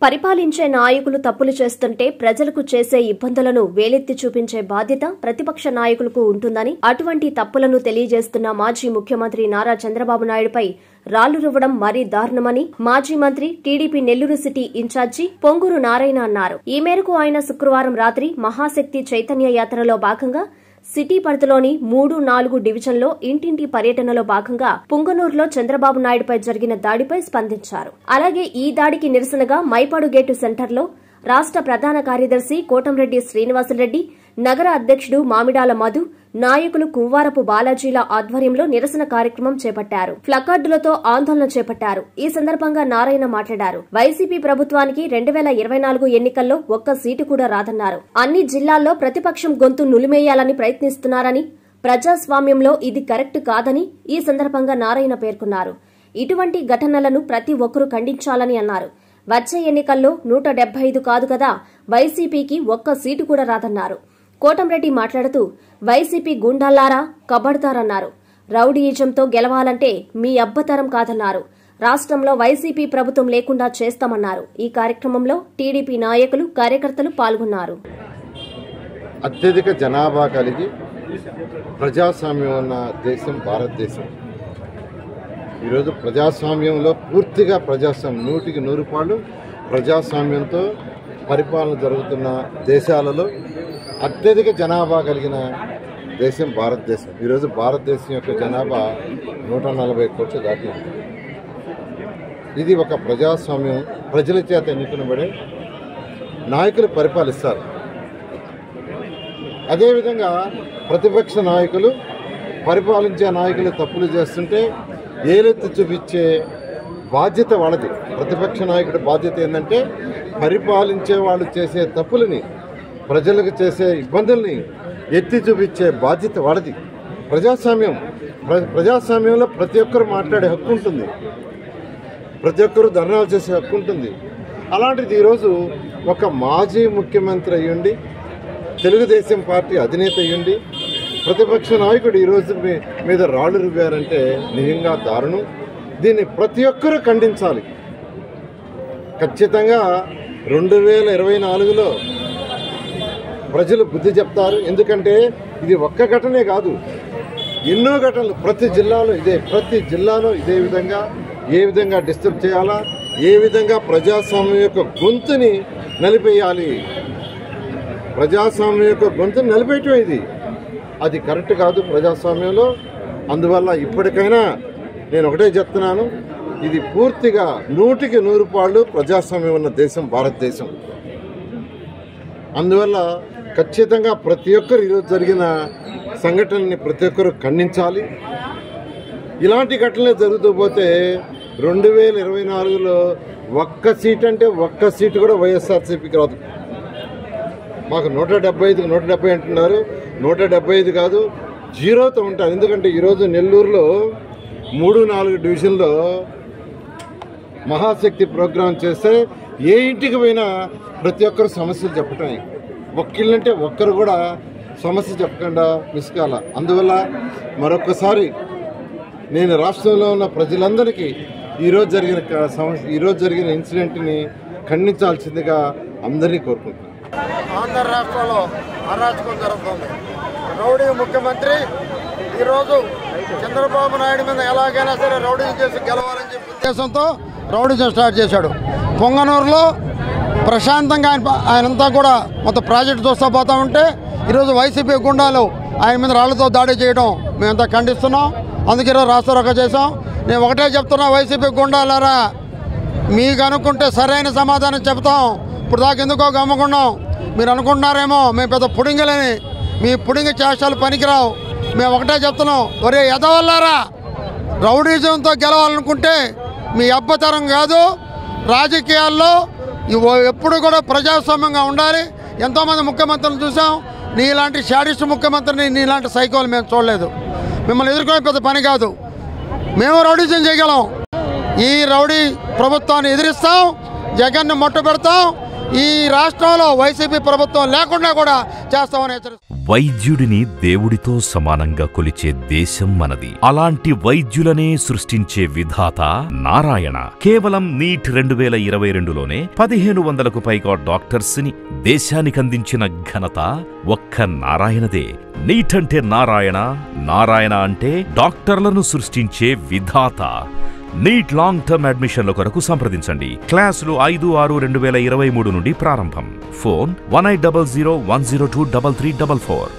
పరిపాలించే నాయకులు తప్పులు చేస్తుంటే ప్రజలకు చేసే ఇబ్బందులను వేలెత్తి చూపించే బాధ్యత ప్రతిపక్ష నాయకులకు ఉంటుందని అటువంటి తప్పులను తెలియజేస్తున్న మాజీ ముఖ్యమంత్రి నారా చంద్రబాబు నాయుడుపై రాళ్లు రువ్వడం మరీ దారుణమని మాజీ మంత్రి TDP Nellore city incharge Ponguru Narayana అన్నారు ఈ మేరకు ఆయన శుక్రవారం రాత్రి మహాశక్తి చైతన్య యాత్రలో భాగంగా సిటీ పరిధిలోని మూడు నాలుగు డివిజన్లో ఇంటింటి పర్యటనలో భాగంగా పుంగనూరులో చంద్రబాబు నాయుడుపై జరిగిన దాడిపై స్పందించారు అలాగే ఈ దాడికి నిరసనగా మైపాడు గేటు సెంటర్లో రాష్ట ప్రధాన కార్యదర్శి కోటంరెడ్డి శ్రీనివాసరెడ్డి నగర అధ్యక్షుడు మామిడాల మధు నాయకులు కువ్వారపు బాలాజీల ఆధ్వర్యంలో నిరసన కార్యక్రమం చేపట్టారు ప్లకార్డులతో ఆందోళన చేపట్టారు ఈ సందర్భంగా నారాయణ మాట్లాడారు వైసీపీ ప్రభుత్వానికి రెండు వేల ఇరవై నాలుగు ఎన్నికల్లో ఒక్క సీటు కూడా రాదన్నారు అన్ని జిల్లాల్లో ప్రతిపక్షం గొంతు నులిమేయాలని ప్రయత్నిస్తున్నారని ప్రజాస్వామ్యంలో ఇది కరెక్ట్ కాదని ఈ సందర్భంగా నారాయణ పేర్కొన్నారు ఇటువంటి ఘటనలను ప్రతి ఒక్కరూ ఖండించాలని అన్నారు వచ్చే ఎన్నికల్లో నూట డెబ్బై ఐదు కాదు కదా వైసీపీకి ఒక్క సీటు కూడా రాదన్నారు కోటంరెడ్డి మాట్లాడుతూ వైసీపీ గుండాల్లారా కబడ్దారన్నారు రౌడీయిజంతో గెలవాలంటే మీ అబ్బతరం కాదన్నారు రాష్ట్రంలో వైసీపీ ప్రభుత్వం లేకుండా చేస్తామన్నారు ఈ కార్యక్రమంలో టీడీపీ నాయకులు కార్యకర్తలు పాల్గొన్నారు అత్యధిక జనాభా కలిగి ప్రజాస్వామ్యం ఉన్న దేశం భారతదేశం ఈరోజు ప్రజాస్వామ్యంలో పూర్తిగా ప్రజాస్వామ్యం నూటికి నూరు పాళ్ళు ప్రజాస్వామ్యంతో పరిపాలన జరుగుతున్న దేశాలలో అత్యధిక జనాభా కలిగిన దేశం భారతదేశం ఈరోజు భారతదేశం యొక్క జనాభా నూట నలభై కోట్లు దాటింది ఇది ఒక ప్రజాస్వామ్యం ప్రజల చేత ఎన్నుకునబడే నాయకులు పరిపాలిస్తారు అదేవిధంగా ప్రతిపక్ష నాయకులు పరిపాలించే నాయకులు తప్పులు చేస్తుంటే ఏలెత్తి చూపించే బాధ్యత వాళ్ళది ప్రతిపక్ష నాయకుడి బాధ్యత ఏంటంటే పరిపాలించే వాళ్ళు చేసే తప్పులని ప్రజలకు చేసే ఇబ్బందుల్ని ఎత్తి చూపించే బాధ్యత వాళ్ళది ప్రజాస్వామ్యం ప్ర- ప్రజాస్వామ్యంలో ప్రతి ఒక్కరు మాట్లాడే హక్కు ఉంటుంది ప్రతి ఒక్కరు ధర్నాలు చేసే హక్కు ఉంటుంది అలాంటిది ఈరోజు ఒక మాజీ ముఖ్యమంత్రి అయ్యుండి తెలుగుదేశం పార్టీ అధినేత అయ్యుండి ప్రతిపక్ష నాయకుడు ఈరోజు మీ మీద రాళ్ళు రువ్వారంటే నిజంగా దారుణం దీన్ని ప్రతి ఒక్కరూ ఖండించాలి ఖచ్చితంగా రెండు వేల ఇరవై నాలుగులో ప్రజలు బుద్ధి చెప్తారు ఎందుకంటే ఇది ఒక్క ఘటనే కాదు ఎన్నో ఘటనలు ప్రతి జిల్లాలో ఇదే ప్రతి జిల్లాలో ఇదే విధంగా ఏ విధంగా డిస్టర్బ్ చేయాలా ఏ విధంగా ప్రజాస్వామ్యం యొక్క గొంతుని నలిపేయాలి ప్రజాస్వామ్యం యొక్క గొంతుని నలిపేయటం ఇది అది కరెక్ట్ కాదు ప్రజాస్వామ్యంలో అందువల్ల ఇప్పటికైనా నేను ఒకటే చెప్తున్నాను ఇది పూర్తిగా నూటికి నూరు పాళ్ళు ప్రజాస్వామ్యం ఉన్న దేశం భారతదేశం అందువల్ల ఖచ్చితంగా ప్రతి ఒక్కరు ఈరోజు జరిగిన సంఘటనని ప్రతి ఒక్కరు ఖండించాలి ఇలాంటి ఘటనలే జరుగుతూ పోతే రెండు వేల ఇరవై నాలుగులో ఒక్క సీట్ అంటే ఒక్క సీటు కూడా వైఎస్ఆర్సీపీకి రాదు మాకు నూట డెబ్బై ఐదుకి నూట డెబ్బై అంటున్నారు నూట డెబ్బై ఐదు కాదు జీరోతో ఉంటారు ఎందుకంటే ఈరోజు నెల్లూరులో మూడు నాలుగు డివిజన్లో మహాశక్తి ప్రోగ్రాం చేస్తే ఏ ఇంటికి పోయినా ప్రతి ఒక్కరు సమస్యలు చెప్పటమే ఒక్కిళ్ళంటే ఒక్కరు కూడా సమస్య చెప్పకుండా మిస్ కాల అందువల్ల మరొకసారి నేను రాష్ట్రంలో ఉన్న ప్రజలందరికీ ఈరోజు జరిగిన క- సమస్య ఈరోజు జరిగిన ఇన్సిడెంట్ని ఖండించాల్సిందిగా అందరినీ కోరుకుంటున్నాను ఆంధ్ర రాష్ట్రంలో అరాచకం జరుగుతుంది రౌడీ ముఖ్యమంత్రి ఈరోజు చంద్రబాబు నాయుడు మీద ఎలాగైనా సరే రౌడీ చేసి గెలవాలని చెప్పి ఉద్దేశంతో రౌడీజం స్టార్ట్ చేశాడు పొంగనూరులో ప్రశాంతంగా ఆయన ఆయనంతా కూడా మొత్తం ప్రాజెక్టు చూస్తూ పోతా ఉంటే ఈరోజు వైసీపీ గుండాలు ఆయన మీద రాళ్లతో దాడి చేయడం మేమంతా ఖండిస్తున్నాం అందుకే ఈరోజు రాస్తారోక చేసాం నేను ఒకటే చెప్తున్నా వైసీపీ గుండాలారా మీకు అనుకుంటే సరైన సమాధానం చెప్తాం ఇప్పుడు దాకా ఎందుకో గమ్ముకున్నాం మీరు అనుకుంటున్నారేమో మేము పెద్ద పుడింగలని మీ పుడింగ చేష్టాలు పనికిరావు మేము ఒకటే చెప్తున్నాం ఒరే ఎదవల్లారా రౌడీజంతో గెలవాలనుకుంటే మీ అబ్బతరం కాదు రాజకీయాల్లో ఇవి ఎప్పుడు కూడా ప్రజాస్వామ్యంగా ఉండాలి ఎంతోమంది ముఖ్యమంత్రులను చూసాం నీలాంటి షాడిస్ట్ ముఖ్యమంత్రిని నీలాంటి సైకోలు మేము చూడలేదు మిమ్మల్ని ఎదుర్కొనే పెద్ద పని కాదు మేము రౌడీజం చేయగలం ఈ రౌడీ ప్రభుత్వాన్ని ఎదిరిస్తాం జగన్ని మొట్ట పెడతాం ఈ రాష్ట్రంలో వైసీపీ ప్రభుత్వం లేకుండా కూడా చేస్తామని హెచ్చరిస్తున్నాం వైద్యుడిని దేవుడితో సమానంగా కొలిచే దేశం మనది అలాంటి వైద్యులనే సృష్టించే విధాత నారాయణ కేవలం నీట్ రెండు వేల ఇరవై రెండులోనే పదిహేను వందలకు పైగా డాక్టర్స్ ని దేశానికి అందించిన ఘనత ఒక్క నారాయణదే నీట్ అంటే నారాయణ నారాయణ అంటే డాక్టర్లను సృష్టించే విధాత నీట్ లాంగ్ టర్మ్ అడ్మిషన్ల కొరకు సంప్రదించండి క్లాసులు ఐదు ఆరు రెండు వేల ఇరవై మూడు నుండి ప్రారంభం phone one eight double zero one zero two double three double four